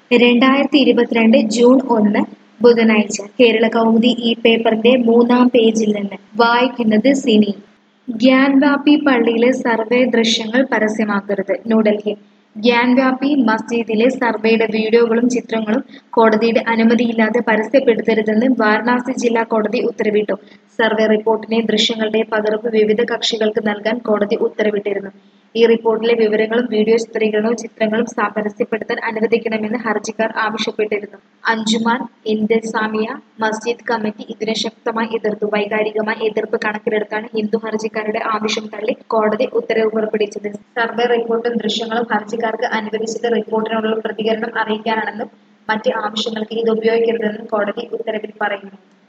രണ്ടായിരത്തി ഇരുപത്തിരണ്ട് ജൂൺ ഒന്ന് ബുധനാഴ്ച കേരള കൗമുദി ഈ പേപ്പറിന്റെ മൂന്നാം പേജിൽ നിന്ന് വായിക്കുന്നത് സിനി ഗ്യാൻവാപ്പി പള്ളിയിലെ സർവേ ദൃശ്യങ്ങൾ പരസ്യമാക്കരുത് ന്യൂഡൽഹി ഗ്യാൻവാപ്പി മസ്ജിദിലെ സർവേയുടെ വീഡിയോകളും ചിത്രങ്ങളും കോടതിയുടെ അനുമതിയില്ലാതെ പരസ്യപ്പെടുത്തരുതെന്ന് വാരണാസി ജില്ലാ കോടതി ഉത്തരവിട്ടു സർവേ റിപ്പോർട്ടിനെ ദൃശ്യങ്ങളുടെ പകർപ്പ് വിവിധ കക്ഷികൾക്ക് നൽകാൻ കോടതി ഉത്തരവിട്ടിരുന്നു ഈ റിപ്പോർട്ടിലെ വിവരങ്ങളും വീഡിയോ ചിത്രീകരണവും ചിത്രങ്ങളും സ- പരസ്യപ്പെടുത്താൻ അനുവദിക്കണമെന്ന് ഹർജിക്കാർ ആവശ്യപ്പെട്ടിരുന്നു അഞ്ജുമാൻ ഇന്ത്യസാമിയ മസ്ജിദ് കമ്മിറ്റി ഇതിനെ ശക്തമായി എതിർത്തു വൈകാരികമായ എതിർപ്പ് കണക്കിലെടുത്താണ് ഹിന്ദു ഹർജിക്കാരുടെ ആവശ്യം തള്ളി കോടതി ഉത്തരവ് പുറപ്പെടുവിച്ചത് സർവേ റിപ്പോർട്ടും ദൃശ്യങ്ങളും ഹർജിക്കാർക്ക് അനുവദിച്ചത് റിപ്പോർട്ടിനോടുള്ള പ്രതികരണം അറിയിക്കാനാണെന്നും മറ്റ് ആവശ്യങ്ങൾക്ക് ഇത് ഉപയോഗിക്കരുതെന്നും കോടതി ഉത്തരവിൽ പറയുന്നു